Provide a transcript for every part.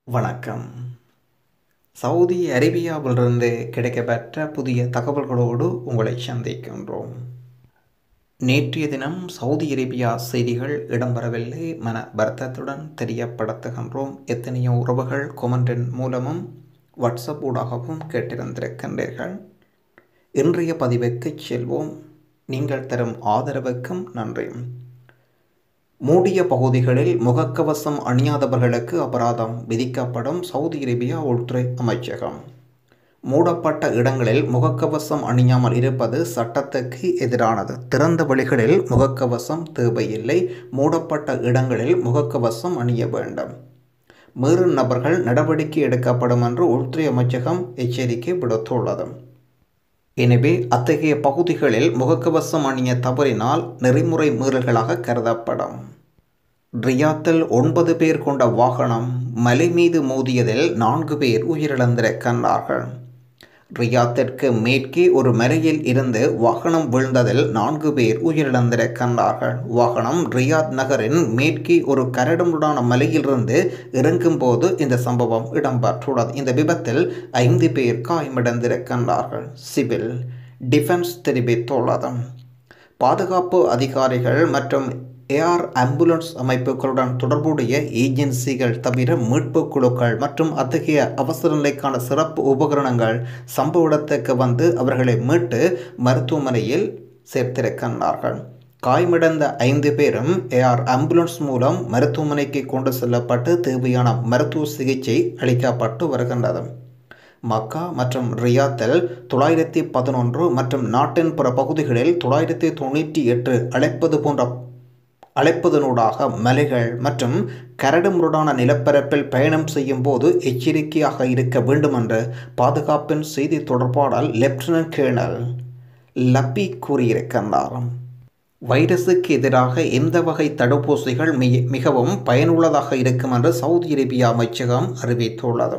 வணக்கம் சவுதி அரேபியாவிலிருந்து கிடைக்கப்பெற்ற புதிய தகவல்களோடு உங்களை சந்திக்கின்றோம் நேற்றைய தினம் சவுதி அரேபியா செய்திகள் இடம்பெறவில்லை மன வருத்தத்துடன் தெரியப்படுத்துகின்றோம் எத்தனையோ உறவுகள் கொமெண்டின் மூலமும் வாட்ஸ்அப் ஊடாகவும் கேட்டிருந்திருக்கின்றீர்கள் இன்றைய பதிவுக்கு செல்வோம் நீங்கள் தரும் ஆதரவுக்கும் நன்றி மூடிய பகுதிகளில் முகக்கவசம் அணியாதவர்களுக்கு அபராதம் விதிக்கப்படும் சவுதி அரேபியா உள்துறை அமைச்சகம் மூடப்பட்ட இடங்களில் முகக்கவசம் அணியாமல் இருப்பது சட்டத்துக்கு எதிரானது திறந்த வழிகளில் முகக்கவசம் தேவையில்லை மூடப்பட்ட இடங்களில் முகக்கவசம் அணிய வேண்டும் மீறும் நபர்கள் நடவடிக்கை எடுக்கப்படும் என்று உள்துறை அமைச்சகம் எச்சரிக்கை விடுத்துள்ளது எனவே அத்தகைய பகுதிகளில் முகக்கவசம் அணிய தவறினால் நெறிமுறை மீறல்களாக கருதப்படும் ரியாத்தில் ஒன்பது பேர் கொண்ட வாகனம் மலை மீது மோதியதில் நான்கு பேர் உயிரிழந்திருக்கின்றார்கள் ரியாத்திற்கு மேற்கே ஒரு மலையில் இருந்து வாகனம் விழுந்ததில் நான்கு பேர் உயிரிழந்திருக்கின்றார்கள் வாகனம் ரியாத் நகரின் மேற்கே ஒரு கரடுமுடான மலையிலிருந்து இறங்கும்போது இந்த சம்பவம் இடம்பெற்றுள்ளது இந்த விபத்தில் ஐந்து பேர் காயமடைந்திருக்கின்றார்கள் சிவில் டிஃபென்ஸ் தெரிவித்துள்ளது பாதுகாப்பு அதிகாரிகள் மற்றும் ஏஆர் ஆம்புலன்ஸ் அமைப்புகளுடன் தொடர்புடைய ஏஜென்சிகள் தவிர மீட்பு குழுக்கள் மற்றும் அத்தகைய அவசர நிலைக்கான சிறப்பு உபகரணங்கள் சம்பவ இடத்துக்கு வந்து அவர்களை மீட்டு மருத்துவமனையில் சேர்த்திருக்கின்றார்கள் காயமடைந்த ஐந்து பேரும் ஏஆர் ஆம்புலன்ஸ் மூலம் மருத்துவமனைக்கு கொண்டு செல்லப்பட்டு தேவையான மருத்துவ சிகிச்சை அளிக்கப்பட்டு வருகின்றது மக்கா மற்றும் ரியாத்தில் தொள்ளாயிரத்தி பதினொன்று மற்றும் நாட்டின் பிற பகுதிகளில் தொள்ளாயிரத்தி தொண்ணூற்றி எட்டு அழைப்பது போன்ற அழைப்பதனூடாக மலைகள் மற்றும் கரடுமுரடான நிலப்பரப்பில் பயணம் செய்யும் போது எச்சரிக்கையாக இருக்க வேண்டும் என்று பாதுகாப்பின் செய்தி தொடர்பாளர் லெப்டினன்ட் கேர்னல் லப்பி கூறியிருக்கின்றார் வைரஸுக்கு எதிராக எந்த வகை தடுப்பூசிகள் மிகவும் பயனுள்ளதாக இருக்கும் என்று சவுதி அரேபியா அமைச்சகம் அறிவித்துள்ளது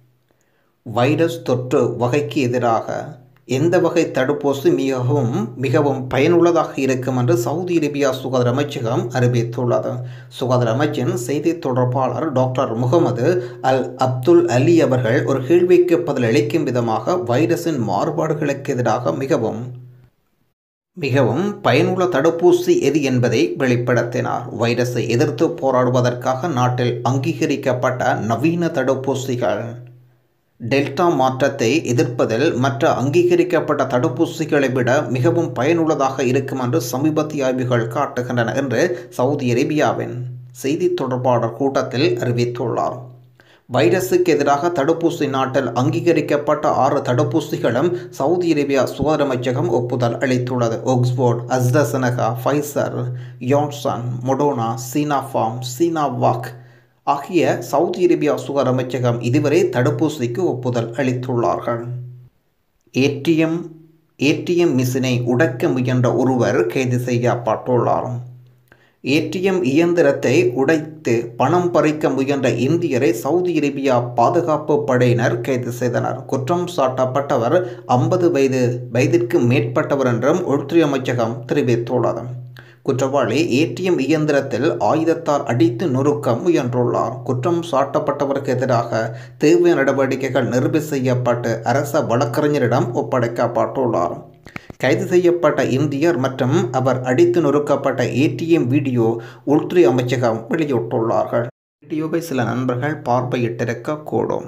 வைரஸ் தொற்று வகைக்கு எதிராக எந்த வகை தடுப்பூசி மிகவும் மிகவும் பயனுள்ளதாக இருக்கும் என்று சவுதி அரேபியா சுகாதார அமைச்சகம் அறிவித்துள்ளது சுகாதார அமைச்சின் செய்தி தொடர்பாளர் doctor Mohammed Al Abdul Ali அவர்கள் ஒரு கேள்விக்கு பதிலளிக்கும் விதமாக வைரஸின் மாறுபாடுகளுக்கு எதிராக மிகவும் மிகவும் பயனுள்ள தடுப்பூசி எது என்பதை வெளிப்படுத்தினார் வைரஸை எதிர்த்து போராடுவதற்காக நாட்டில் அங்கீகரிக்கப்பட்ட நவீன தடுப்பூசிகள் டெல்டா மாற்றத்தை எதிர்ப்பதில் மற்ற அங்கீகரிக்கப்பட்ட தடுப்பூசிகளை விட மிகவும் பயனுள்ளதாக இருக்கும் என்று சமீபத்திய ஆய்வுகள் காட்டுகின்றன என்று சவுதி அரேபியாவின் செய்தி தொடர்பாளர் கூட்டத்தில் அறிவித்துள்ளார் வைரஸுக்கு எதிராக தடுப்பூசி நாட்டில் அங்கீகரிக்கப்பட்ட ஆறு தடுப்பூசிகளும் சவுதி அரேபியா சுகாதார அமைச்சகம் ஒப்புதல் அளித்துள்ளது Oxford AstraZeneca Pfizer Johnson Moderna Sinopharm Sinovac ஆகிய சவுதி அரேபியா சுகாதார அமைச்சகம் இதுவரை தடுப்பூசிக்கு ஒப்புதல் அளித்துள்ளார்கள் ஏடிஎம் ஏடிஎம் மிஷினை உடைக்க முயன்ற ஒருவர் கைது செய்யப்பட்டுள்ளார் ஏடிஎம் இயந்திரத்தை உடைத்து பணம் பறிக்க முயன்ற இந்தியரை சவுதி அரேபியா பாதுகாப்பு படையினர் கைது செய்தனர் குற்றம் சாட்டப்பட்டவர் ஐம்பது வயது வயதிற்கு மேற்பட்டவர் என்றும் உள்துறை அமைச்சகம் தெரிவித்துள்ளது குற்றவாளி ஏடிஎம் இயந்திரத்தில் ஆயுதத்தால் அடித்து நொறுக்க முயன்றுள்ளார் குற்றம் சாட்டப்பட்டவருக்கு எதிராக தேவையான நடவடிக்கைகள் நிரூபி செய்யப்பட்டு அரச வழக்கறிஞரிடம் ஒப்படைக்கப்பட்டுள்ளார் கைது செய்யப்பட்ட இந்தியர் மற்றும் அவர் அடித்து நொறுக்கப்பட்ட ஏடிஎம் வீடியோ உள்துறை அமைச்சகம் வெளியிட்டுள்ளார்கள் வீடியோவை சில நண்பர்கள் பார்வையிட்டிருக்க கூடும்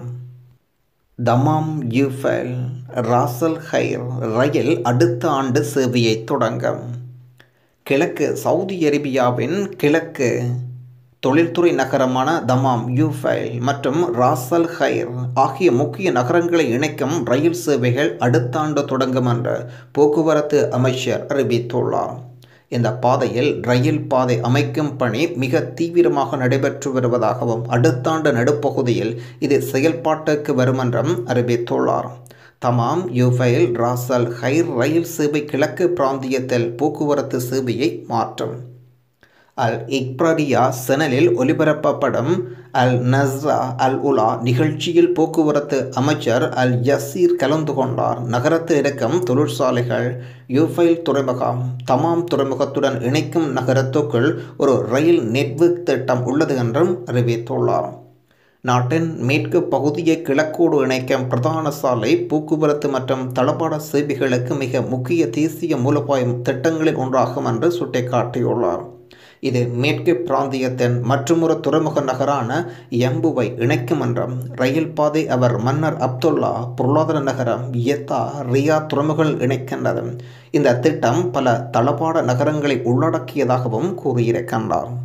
தமாம் யூஃபைல் ராசல் ஹைர் ரயில் அடுத்த ஆண்டு சேவையை தொடங்கும் கிழக்கு சவுதி அரேபியாவின் கிழக்கு தொழில்துறை நகரமான தமாம் யூஃபைல் மற்றும் ராசல் ஹைர் ஆகிய முக்கிய நகரங்களை இணைக்கும் ரயில் சேவைகள் அடுத்த ஆண்டு தொடங்கும் என்று போக்குவரத்து அமைச்சர் அறிவித்துள்ளார் இந்த பாதையில் ரயில் பாதை அமைக்கும் பணி மிக தீவிரமாக நடைபெற்று வருவதாகவும் அடுத்த ஆண்டு நடுப்பகுதியில் இது செயல்பாட்டுக்கு வரும் என்றும் அறிவித்துள்ளார் தமாம் யூஃபைல் ராசல் ஹைர் ரயில் சேவை கிழக்கு பிராந்தியத்தில் போக்குவரத்து சேவையை மாற்றும் அல் இக்ப்ரடியா செனலில் ஒலிபரப்பப்படும் அல் நஸ்ரா அல் உலா நிகழ்ச்சியில் போக்குவரத்து அமைச்சர் அல் யசீர் கலந்து கொண்டார் நகரத்தில் இருக்கும் தொழிற்சாலைகள் யூஃபைல் துறைமுகம் தமாம் துறைமுகத்துடன் இணைக்கும் நகரத்துக்குள் ஒரு ரயில் நெட்வொர்க் திட்டம் உள்ளது என்றும் அறிவித்துள்ளார் நாட்டின் மேற்கு பகுதியை கிழக்கோடு இணைக்கும் பிரதான சாலை போக்குவரத்து மற்றும் தளபாட சேவைகளுக்கு மிக முக்கிய தேசிய மூலோபாய திட்டங்களில் ஒன்றாகும் என்று சுட்டிக்காட்டியுள்ளார் இது மேற்கு பிராந்தியத்தின் மற்றுமொரு துறைமுக நகரான எம்புவை இணைக்கும் என்றும் ரயில் பாதை அவர் மன்னர் அப்துல்லா பொருளாதார நகரம் யத்தா ரியா துறைமுகங்கள் இணைக்கின்றது இந்த திட்டம் பல தளபாட நகரங்களை உள்ளடக்கியதாகவும் கூறியிருக்கின்றார்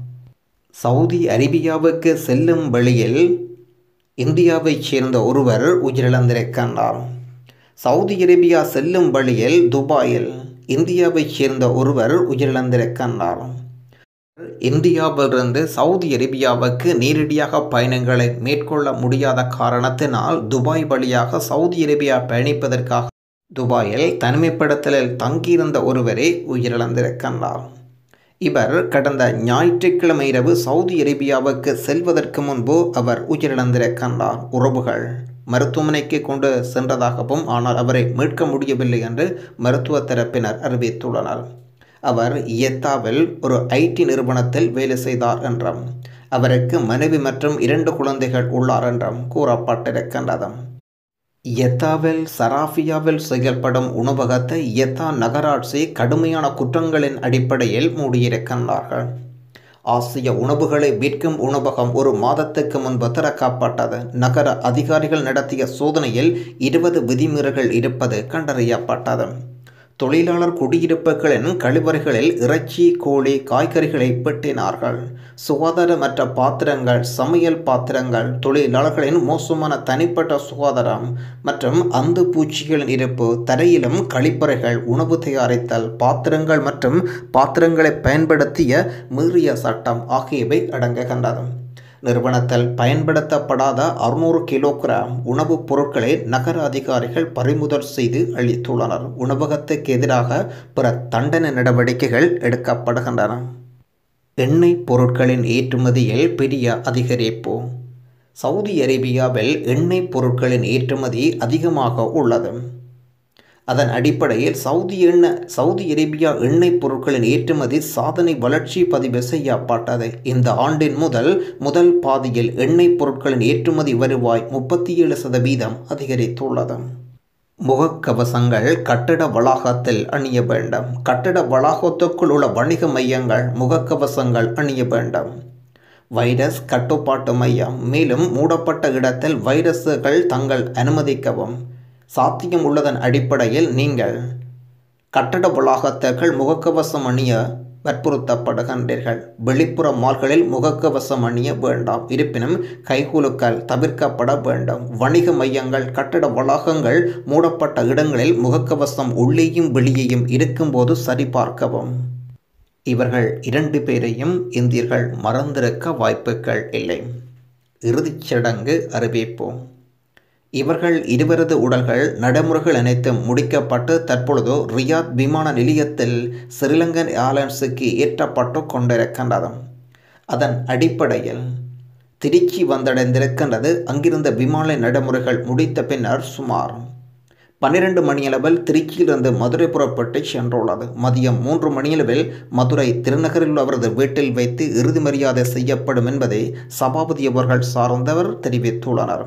சவுதி அரேபியாவுக்கு செல்லும் வழியில் இந்தியாவைச் சேர்ந்த ஒருவர் உயிரிழந்திருக்கின்றார் சவுதி அரேபியா செல்லும் வழியில் துபாயில் இந்தியாவைச் சேர்ந்த ஒருவர் உயிரிழந்திருக்கின்றார் இந்தியாவிலிருந்து சவுதி அரேபியாவுக்கு நேரடியாக பயணங்களை மேற்கொள்ள முடியாத காரணத்தினால் துபாய் வழியாக சவுதி அரேபியா பயணிப்பதற்காக துபாயில் தனிமைப்படுத்தலில் தங்கியிருந்த ஒருவரே உயிரிழந்திருக்கின்றார் இவர் கடந்த ஞாயிற்றுக்கிழமை இரவு சவுதி அரேபியாவுக்கு செல்வதற்கு முன்பு அவர் உயிரிழந்திருக்கின்றார் உறவுகள் மருத்துவமனைக்கு கொண்டு சென்றதாகவும் ஆனால் அவரை மீட்க முடியவில்லை என்று மருத்துவ தரப்பினர் அறிவித்துள்ளனர் அவர் இயத்தாவில் ஒரு ஐடி நிறுவனத்தில் வேலை செய்தார் என்றும் அவருக்கு மனைவி மற்றும் இரண்டு குழந்தைகள் உள்ளார் என்றும் கூறப்பட்டிருக்கின்றது இயத்தாவில் சராஃபியாவில் செயல்படும் உணவகத்தை இயத்தா நகராட்சி கடுமையான குற்றங்களின் அடிப்படையில் மூடியிருக்கின்றார்கள் ஆசிய உணவுகளை விற்கும் உணவகம் ஒரு மாதத்துக்கு முன்பு திறக்கப்பட்டது நகர அதிகாரிகள் நடத்திய சோதனையில் இருபது விதிமீறல்கள் இருப்பது கண்டறியப்பட்டது தொழிலாளர் குடியிருப்புகளின் கழிவறைகளில் இறைச்சி கோழி காய்கறிகளை வெட்டினார்கள் சுகாதாரமற்ற பாத்திரங்கள் சமையல் பாத்திரங்கள் தொழிலாளர்களின் மோசமான தனிப்பட்ட சுகாதாரம் மற்றும் அந்த பூச்சிகளின் இருப்பு தரையிலும் கழிப்பறைகள் உணவு தயாரித்தல் பாத்திரங்கள் மற்றும் பாத்திரங்களை பயன்படுத்திய மீறிய சட்டம் ஆகியவை அடங்குகின்றது நிறுவனத்தில் பயன்படுத்தப்படாத அறுநூறு கிலோகிராம் உணவுப் பொருட்களை நகர அதிகாரிகள் பறிமுதல் செய்து அளித்துள்ளனர் உணவகத்துக்கு எதிராக பிற தண்டனை நடவடிக்கைகள் எடுக்கப்படுகின்றன எண்ணெய் பொருட்களின் ஏற்றுமதியில் பெரிய அதிகரிப்பு சவுதி அரேபியாவில் எண்ணெய் பொருட்களின் ஏற்றுமதி அதிகமாக உள்ளது அதன் அடிப்படையில் சவுதி எண்ணெய் சவுதி அரேபியா எண்ணெய் பொருட்களின் ஏற்றுமதி சாதனை வளர்ச்சி பதிவு செய்யப்பட்டது இந்த ஆண்டின் முதல் முதல் பாதியில் எண்ணெய் பொருட்களின் ஏற்றுமதி வருவாய் முப்பத்தி ஏழு சதவீதம் அதிகரித்துள்ளது முகக்கவசங்கள் கட்டட வளாகத்தில் அணிய வேண்டும் கட்டட வளாகத்துக்குள் உள்ள வணிக மையங்கள் முகக்கவசங்கள் அணிய வேண்டும் வைரஸ் கட்டுப்பாட்டு மையம் மேலும் மூடப்பட்ட இடத்தில் வைரஸுகள் தங்கள் அனுமதிக்கவும் சாத்தியம் உள்ளதன் அடிப்படையில் நீங்கள் கட்டட வளாகத்தர்கள் முகக்கவசம் அணிய வற்புறுத்தப்படுகின்றீர்கள் வெளிப்புற மால்களில் முகக்கவசம் அணிய வேண்டாம் இருப்பினும் கைகுலுக்கல் தவிர்க்கப்பட வேண்டும் வணிக மையங்கள் கட்டட வளாகங்கள் மூடப்பட்ட இடங்களில் முகக்கவசம் உள்ளேயும் வெளியேயும் இருக்கும்போது சரிபார்க்கவும் இவர்கள் இரண்டு பேரையும் இந்தியர்கள் மறந்திருக்க வாய்ப்புகள் இல்லை இறுதிச் சடங்கு அறிவிப்போம் இவர்கள் இருவரது உடல்கள் நடைமுறைகள் அனைத்தும் முடிக்கப்பட்டு தற்பொழுது ரியாத் விமான நிலையத்தில் ஸ்ரீலங்கன் ஏர்லைன்ஸுக்கு ஏற்றப்பட்டு கொண்டிருக்கின்றது அதன் அடிப்படையில் திருச்சி வந்தடைந்திருக்கின்றது அங்கிருந்த விமான நடைமுறைகள் முடித்த பின்னர் சுமார் பன்னிரண்டு மணியளவில் திருச்சியிலிருந்து மதுரை புறப்பட்டு சென்றுள்ளது மதியம் மூன்று மணியளவில் மதுரை திருநகரில் உள்ள அவரது வீட்டில் வைத்து இறுதி மரியாதை செய்யப்படும் என்பதை சபாபதி அவர்கள் சார்ந்தவர் தெரிவித்துள்ளனர்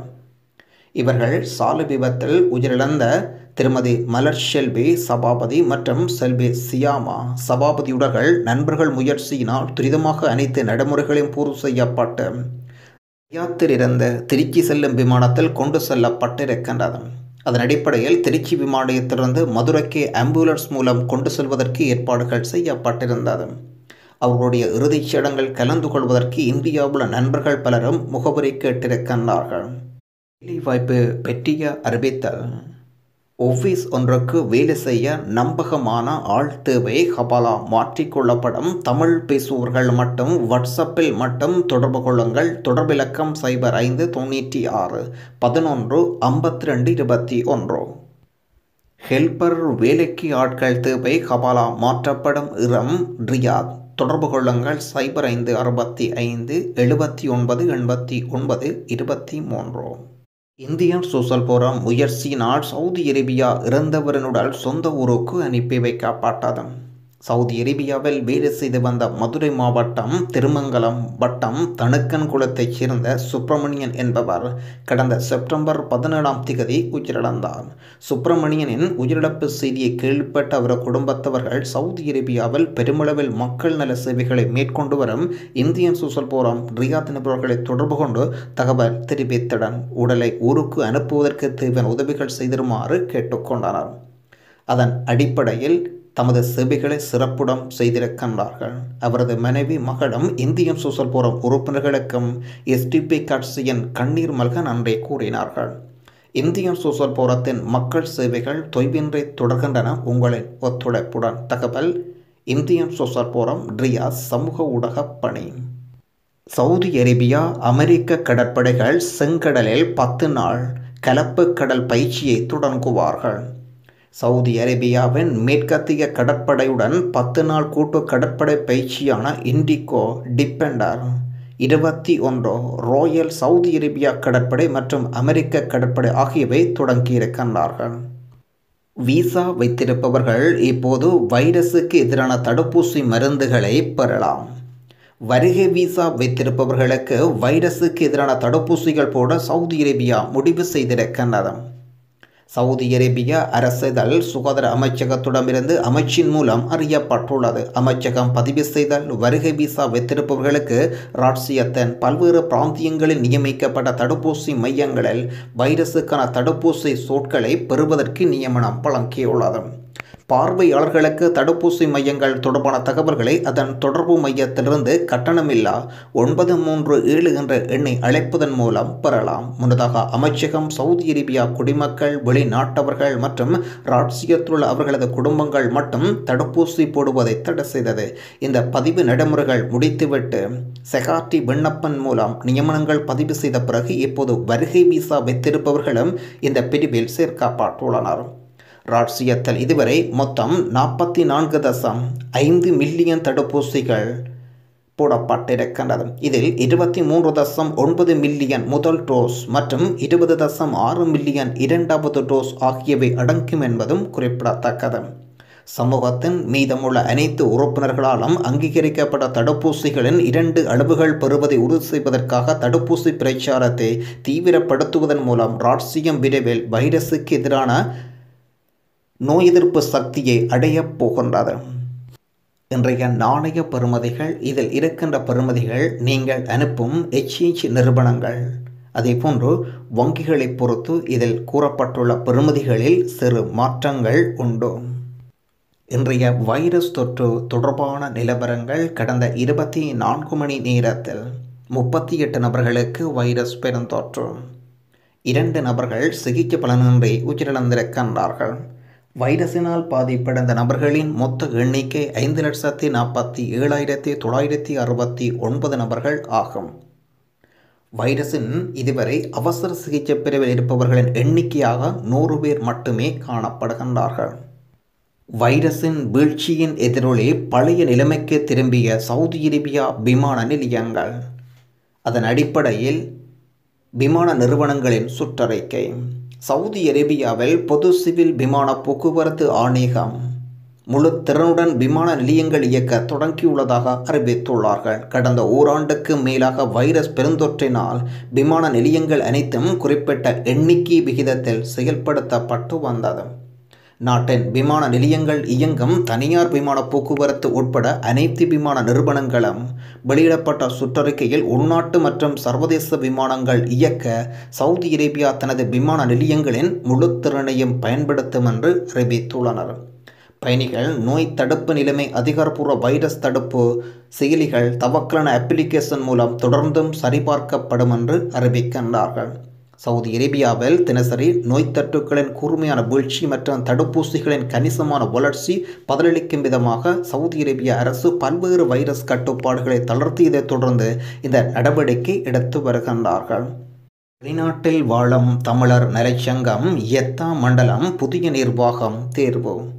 இவர்கள் சாலை விபத்தில் உயிரிழந்த திருமதி மலர் செல்வி சபாபதி மற்றும் செல்வி சியாமா சபாபதி உடல்கள் நண்பர்கள் முயற்சியினால் துரிதமாக அனைத்து நடைமுறைகளையும் பூர்த்தி செய்யப்பட்டு ரியாத்திலிருந்து திருச்சி செல்லும் விமானத்தில் கொண்டு செல்லப்பட்டிருக்கின்றது அதன் அடிப்படையில் திருச்சி விமான நிலையத்திலிருந்து மதுரைக்கு ஆம்புலன்ஸ் மூலம் கொண்டு செல்வதற்கு ஏற்பாடுகள் செய்யப்பட்டிருந்தது அவர்களுடைய இறுதிச் சடங்கில் கலந்து கொள்வதற்கு இந்தியாவுள்ள நண்பர்கள் பலரும் முகவரி கேட்டிருக்கின்றார்கள் வேலைவாய்ப்பு பற்றிய அறிவித்தல் ஒஃபீஸ் ஒன்றுக்கு வேலை செய்ய நம்பகமான ஆள் தேவை ஹபாலா மாற்றிக்கொள்ளப்படும் தமிழ் பேசுபவர்கள் மட்டும் வாட்ஸ்அப்பில் மட்டும் தொடர்பு கொள்ளுங்கள் தொடர்பிலக்கம் சைபர் ஐந்து தொண்ணூற்றி ஆறு பதினொன்று ஐம்பத்தி ரெண்டு இருபத்தி ஒன்று ஹெல்பர் வேலைக்கு ஆட்கள் தேவை ஹபாலா மாற்றப்படும் இடம் ரியாத் தொடர்பு கொள்ளுங்கள் சைபர் ஐந்து அறுபத்தி ஐந்து எழுபத்தி ஒன்பது எண்பத்தி ஒன்பது இருபத்தி மூன்று இந்தியன் சோசல் போரம் முயற்சியினால் சவுதி அரேபியா இறந்தவரின் உடல் சொந்த ஊருக்கு அனுப்பி வைக்கப்பட்டது சவுதி அரேபியாவில் வேலை செய்து வந்த மதுரை மாவட்டம் திருமங்கலம் வட்டம் தணுக்கன்குளத்தைச் சேர்ந்த சுப்பிரமணியன் என்பவர் கடந்த செப்டம்பர் பதினேழாம் திகதி உயிரிழந்தார் சுப்பிரமணியனின் உயிரிழப்பு செய்தியை கேள்விப்பட்ட அவர் குடும்பத்தவர்கள் சவுதி அரேபியாவில் பெருமளவில் மக்கள் நல சேவைகளை மேற்கொண்டு வரும் இந்தியன் சோசல் போரம் ரியாத் நிபுணர்களை தொடர்பு கொண்டு தகவல் தெரிவித்தடன் உடலை ஊருக்கு அனுப்புவதற்கு தேவையான உதவிகள் செய்திருமாறு கேட்டுக்கொண்டனர் அதன் அடிப்படையில் தமது சேவைகளை சிறப்புடன் செய்திருக்கின்றார்கள் அவரது மனைவி மகளும் இந்தியன் சோசல் போரம் உறுப்பினர்களுக்கும் எஸ்டிபி கட்சியின் கண்ணீர் மல்க நன்றி கூறினார்கள் இந்தியன் சோசல் போரத்தின் மக்கள் சேவைகள் தொய்வின்றி தொடர்கின்றன உங்களின் ஒத்துழைப்புடன் தகவல் இந்தியன் சோசல் போரம் ரியாஸ் சமூக ஊடக பணி சவுதி அரேபியா அமெரிக்க கடற்படைகள் செங்கடலில் பத்து நாள் கலப்பு கடல் பயிற்சியை தொடங்குவார்கள் சவுதி அரேபியாவின் மேற்கத்திய கடற்படையுடன் பத்து நாள் கூட்டு கடற்படை பயிற்சியான இண்டிகோ டிபெண்டர் இருபத்தி ஒன்று ராயல் சவுதி அரேபியா கடற்படை மற்றும் அமெரிக்க கடற்படை ஆகியவை தொடங்கியிருக்கின்றார்கள் விசா வைத்திருப்பவர்கள் இப்போது வைரஸுக்கு எதிரான தடுப்பூசி மருந்துகளை பெறலாம் வருகை விசா வைத்திருப்பவர்களுக்கு வைரஸுக்கு எதிரான தடுப்பூசிகள் போட சவுதி அரேபியா முடிவு செய்திருக்கின்றது சவுதி அரேபிய அரசிதழ் சுகாதார அமைச்சகத்திடமிருந்து அமைச்சின் மூலம் அறியப்பட்டுள்ளது அமைச்சகம் பதிவு செய்தல் வருகை விசா வைத்திருப்பவர்களுக்கு ராட்சியத்தின் பல்வேறு பிராந்தியங்களில் நியமிக்கப்பட்ட தடுப்பூசி மையங்களில் வைரஸுக்கான தடுப்பூசி சோட்களை பெறுவதற்கு நியமனம் வழங்கியுள்ளது பார்வையாளர்களுக்கு தடுப்பூசி மையங்கள் தொடர்பான தகவல்களை அதன் தொடர்பு மையத்திலிருந்து கட்டணமில்லா ஒன்பது மூன்று ஏழு என்ற எண்ணை அழைப்பதன் மூலம் பெறலாம் முன்னதாக அமைச்சகம் சவுதி அரேபியா குடிமக்கள் வெளிநாட்டவர்கள் மற்றும் ராட்சியத்தில் உள்ள அவர்களது குடும்பங்கள் மட்டும் தடுப்பூசி போடுவதை தடை செய்தது இந்த பதிவு நடைமுறைகள் முடித்துவிட்டு செகாட்டி விண்ணப்பன் மூலம் நியமனங்கள் பதிவு செய்த பிறகு இப்போது வருகை விசா வைத்திருப்பவர்களும் இந்த பிரிவில் சேர்க்கப்பட்டுள்ளனர் ராட்சியத்தில் இதுவரை மொத்தம் நாற்பத்தி நான்கு தசம் ஐந்து மில்லியன் தடுப்பூசிகள் போடப்பட்டிருக்கின்றது இதில் இருபத்தி மூன்று தசம் ஒன்பது மில்லியன் முதல் டோஸ் மற்றும் இருபது தசம் ஆறு மில்லியன் இரண்டாவது டோஸ் ஆகியவை அடங்கும் என்பதும் குறிப்பிடத்தக்கது சமூகத்தின் மீதமுள்ள அனைத்து உறுப்பினர்களாலும் அங்கீகரிக்கப்பட்ட தடுப்பூசிகளின் இரண்டு அளவுகள் பெறுவதை உறுதி செய்வதற்காக தடுப்பூசி பிரச்சாரத்தை தீவிரப்படுத்துவதன் மூலம் ராட்சியம் விரைவில் வைரஸுக்கு எதிரான நோய் எதிர்ப்பு சக்தியை அடையப் போகின்றது இன்றைய நாணய பெறுமதிகள் இதில் இருக்கின்ற பெறுமதிகள் நீங்கள் அனுப்பும் எக்ஸ்சேஞ்ச் நிறுவனங்கள் அதேபோன்று வங்கிகளை பொறுத்து இதில் கூறப்பட்டுள்ள பெறுமதிகளில் சிறு மாற்றங்கள் உண்டு இன்றைய வைரஸ் தொற்று தொடர்பான நிலவரங்கள் கடந்த இருபத்தி நான்கு மணி நேரத்தில் முப்பத்தி எட்டு நபர்களுக்கு வைரஸ் பெருந்தொற்று இரண்டு நபர்கள் சிகிச்சை பலனின்றி உயிரிழந்திருக்கின்றார்கள் வைரஸினால் பாதிப்படைந்த நபர்களின் மொத்த எண்ணிக்கை ஐந்து லட்சத்தி நாற்பத்தி ஏழாயிரத்தி தொள்ளாயிரத்தி அறுபத்தி ஒன்பது நபர்கள் ஆகும் வைரஸின் இதுவரை அவசர சிகிச்சை பிரிவில் இருப்பவர்களின் எண்ணிக்கையாக நூறு பேர் மட்டுமே காணப்படுகின்றார்கள் வைரஸின் வீழ்ச்சியின் எதிரொலி பழைய நிலைமைக்கு திரும்பிய சவுதி அரேபியா விமான நிலையங்கள் அதன் அடிப்படையில் விமான நிறுவனங்களின் சுற்றறிக்கை சவுதி அரேபியாவில் பொது சிவில் விமான போக்குவரத்து ஆணையகம் முழு திறனுடன் விமான நிலையங்கள் இயக்க தொடங்கியுள்ளதாக அறிவித்துள்ளார்கள் கடந்த ஓராண்டுக்கு மேலாக வைரஸ் பெருந்தொற்றினால் விமான நிலையங்கள் அனைத்தும் குறிப்பிட்ட எண்ணிக்கை விகிதத்தில் செயல்படுத்தப்பட்டு வந்தது நாட்டின் விமான நிலையங்கள் இயங்கும் தனியார் விமான போக்குவரத்து உட்பட அனைத்து விமான நிறுவனங்களும் வெளியிடப்பட்ட சுற்றறிக்கையில் உள்நாட்டு மற்றும் சர்வதேச விமானங்கள் இயக்க சவுதி அரேபியா தனது விமான நிலையங்களின் முழு திறனையும் பயன்படுத்தும் என்று அறிவித்துள்ளனர் பயணிகள் நோய் தடுப்பு நிலைமை அதிகாரப்பூர்வ வைரஸ் தடுப்பு செயலிகள் தவக்கலான அப்ளிகேஷன் மூலம் தொடர்ந்தும் சரிபார்க்கப்படும் என்று அறிவிக்கின்றார்கள் சவுதி அரேபியாவில் தினசரி நோய் தட்டுக்களின் கூர்மையான வீழ்ச்சி மற்றும் தடுப்பூசிகளின் கணிசமான வளர்ச்சி பதிலளிக்கும் விதமாக சவுதி அரேபிய அரசு பல்வேறு வைரஸ் கட்டுப்பாடுகளை தளர்த்தியதைத் தொடர்ந்து இந்த நடவடிக்கை எடுத்து வருகின்றார்கள் வெளிநாட்டில் வாழும் தமிழர் நலச்சங்கம் எத்தா மண்டலம் புதிய நிர்வாகம் தேர்வு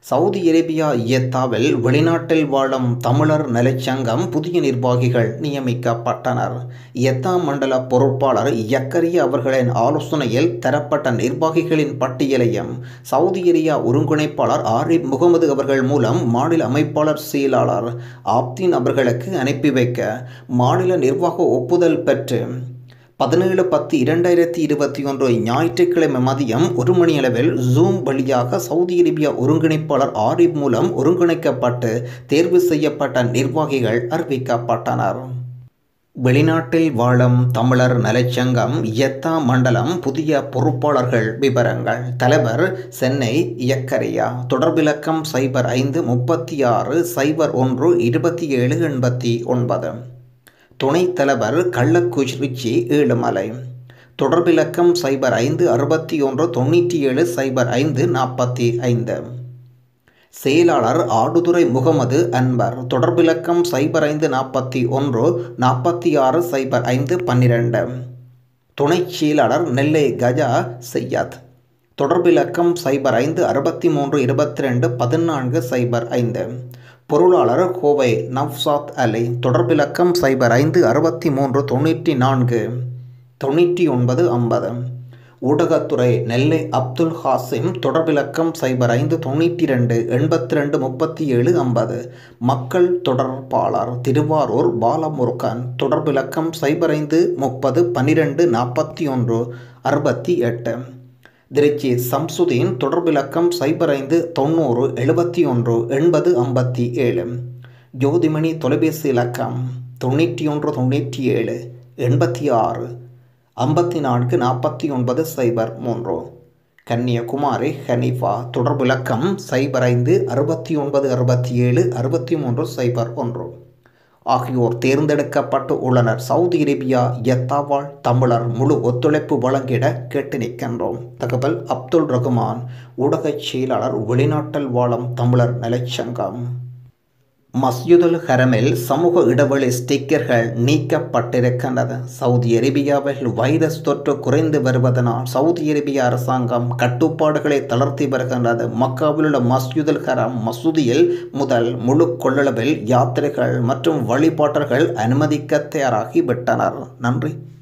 சவுதி அரேபியா இயத்தாவில் வெளிநாட்டில் வாழும் தமிழர் நலச்சங்கம் புதிய நிர்வாகிகள் நியமிக்கப்பட்டனர் இயத்தா மண்டல பொறுப்பாளர் யக்கரிய அவர்களின் ஆலோசனையில் தரப்பட்ட நிர்வாகிகளின் பட்டியலையும் சவுதி அரேபியா ஒருங்கிணைப்பாளர் ஆரிப் முகமது அவர்கள் மூலம் மாநில அமைப்பாளர் செயலாளர் ஆப்தின் அவர்களுக்கு அனுப்பி வைக்க மாநில நிர்வாக ஒப்புதல் பெற்று பதினேழு பத்து இரண்டாயிரத்தி இருபத்தி ஒன்று ஞாயிற்றுக்கிழமை மதியம் ஒரு மணியளவில் ஜூம் வழியாக சவுதி அரேபியா ஒருங்கிணைப்பாளர் ஆரிப் மூலம் ஒருங்கிணைக்கப்பட்டு தேர்வு செய்யப்பட்ட நிர்வாகிகள் அறிவிக்கப்பட்டனர் வெளிநாட்டில் வாழும் தமிழர் நலச்சங்கம் இயத்தா மண்டலம் புதிய பொறுப்பாளர்கள் விவரங்கள் தலைவர் சென்னை இயக்கரியா தொடர்பிலக்கம் சைபர் ஐந்து முப்பத்தி ஆறு சைபர் ஒன்று இருபத்தி ஏழு எண்பத்தி ஒன்பது துணைத் தலைவர் கள்ளக்குறிச்சி ஏழுமலை தொடர்பிலக்கம் சைபர் ஐந்து அறுபத்தி ஒன்று தொண்ணூற்றி ஏழு சைபர் ஐந்து நாற்பத்தி ஐந்து செயலாளர் ஆடுதுறை முகமது அன்வர் தொடர்பிலக்கம் சைபர் ஐந்து நாற்பத்தி ஒன்று நாற்பத்தி ஆறு சைபர் ஐந்து பன்னிரெண்டு துணைச் செயலாளர் நெல்லை கஜா செய்யாத் தொடர்பிலக்கம் சைபர் ஐந்து அறுபத்தி மூன்று இருபத்தி ரெண்டு பதினான்கு சைபர் ஐந்து பொருளாளர் கோவை நவ்சாத் அலி தொடர்பிலக்கம் சைபர் ஐந்து அறுபத்தி மூன்று தொண்ணூற்றி நான்கு தொண்ணூற்றி ஒன்பது ஐம்பது ஊடகத்துறை நெல்லை அப்துல் ஹாசிம் தொடர்பிலக்கம் சைபர் ஐந்து தொண்ணூற்றி ரெண்டு எண்பத்தி ரெண்டு முப்பத்தி ஏழு ஐம்பது மக்கள் தொடர்பாளர் திருவாரூர் பாலமுருகன் தொடர்பிலக்கம் சைபர் ஐந்து முப்பது பன்னிரெண்டு நாற்பத்தி ஒன்று அறுபத்தி எட்டு திருச்சி சம்சுதீன் தொடர்பிலக்கம் சைபர் ஐந்து தொண்ணூறு எழுபத்தி ஒன்று எண்பது ஐம்பத்தி ஏழு ஜோதிமணி தொலைபேசி இலக்கம் தொண்ணூற்றி ஒன்று தொண்ணூற்றி ஏழு எண்பத்தி ஆறு ஐம்பத்தி நான்கு நாற்பத்தி ஒன்பது சைபர் மூன்று கன்னியகுமாரி ஹனீஃபா தொடர்பிலக்கம் சைபர் ஐந்து அறுபத்தி ஒன்பது அறுபத்தி ஏழு அறுபத்தி மூன்று சைபர் ஒன்று ஆகியோர் தேர்ந்தெடுக்கப்பட்டு உள்ளனர் சவுதி அரேபியா எத்தாவால் தமிழர் முழு ஒத்துழைப்பு வழங்கிட கேட்டு நிற்கின்றோம் தகவல் அப்துல் ரகுமான் ஊடகச் செயலாளர் வெளிநாட்டில் வாழும் தமிழர் நலச்சங்கம் மஸ்ஜிதுல் ஹரமில் சமூக இடைவெளி ஸ்டிக்கர்கள் நீக்கப்பட்டிருக்கின்றது சவுதி அரேபியாவில் வைரஸ் தொற்று குறைந்து வருவதனால் சவுதி அரேபிய அரசாங்கம் கட்டுப்பாடுகளை தளர்த்தி வருகின்றது மக்காவில் உள்ள மஸ்ஜிதுல் ஹரம் மசூதியில் முதல் முழு கொள்ளளவில் யாத்திரைகள் மற்றும் வழிபாட்டர்கள் அனுமதிக்க தயாராகி விட்டனர் நன்றி